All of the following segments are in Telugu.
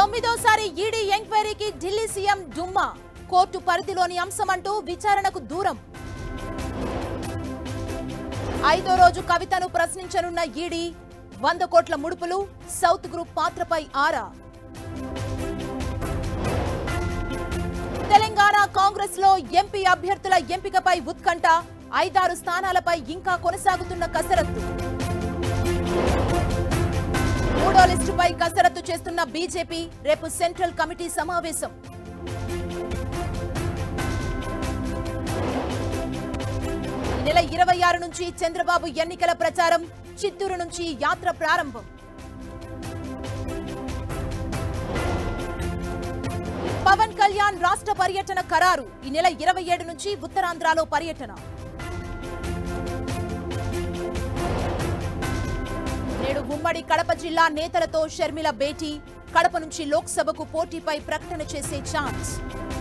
తొమ్మిదోసారి ఈడీ ఎంక్వైరీకి ఢిల్లీ సీఎం డుమ్మా కోర్టు పరిధిలోని అంశమంటూ విచారణకు దూరం ఐదో రోజు కవితను ప్రశ్నించనున్న ఈడీ వంద కోట్ల ముడుపులు సౌత్ గ్రూప్ పాత్రపై ఆరా తెలంగాణ కాంగ్రెస్ లో ఎంపీ అభ్యర్థుల ఎంపికపై ఉత్కంఠ ఐదారు స్థానాలపై ఇంకా కొనసాగుతున్న కసరత్తు మూడో లిస్టుపై కసరత్తు చేస్తున్న బీజేపీ రేపు సెంట్రల్ కమిటీ సమావేశం ఈ నెల ఇరవై ఆరు నుంచి చంద్రబాబు ఎన్నికల ప్రచారం చిత్తూరు నుంచి యాత్ర ప్రారంభం పవన్ కళ్యాణ్ రాష్ట్ర పర్యటన ఖరారు ఈ నెల ఇరవై ఏడు నుంచి ఉత్తరాంధ్రలో పర్యటన నేడు ఉమ్మడి కడప జిల్లా నేతలతో షర్మిల భేటీ కడప నుంచి లోక్సభకు పోటీపై ప్రకటన చేసే ఛాన్స్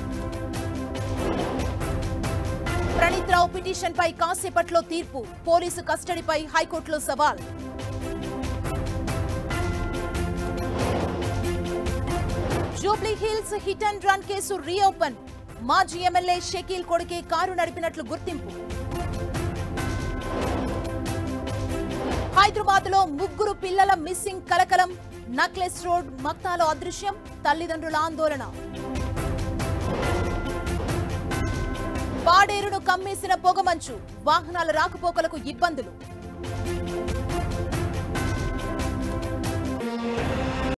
ప్రణీత్ రావు పిటిషన్ పై కాసేపట్లో తీర్పు పోలీసు కస్టడీపై హైకోర్టులో సవాల్ Jubilee Hills hit and run case reopen మాజీ ఎమ్మెల్యే షకీల్ కొడుకే కారు నడిపినట్లు గుర్తింపు హైదరాబాద్ లో ముగ్గురు పిల్లల మిస్సింగ్ కలకలం నక్లెస్ రోడ్ మక్తాలో అదృశ్యం తల్లిదండ్రుల ఆందోళన పాడేరును కమ్మేసిన పొగమంచు వాహనాల రాకపోకలకు ఇబ్బందులు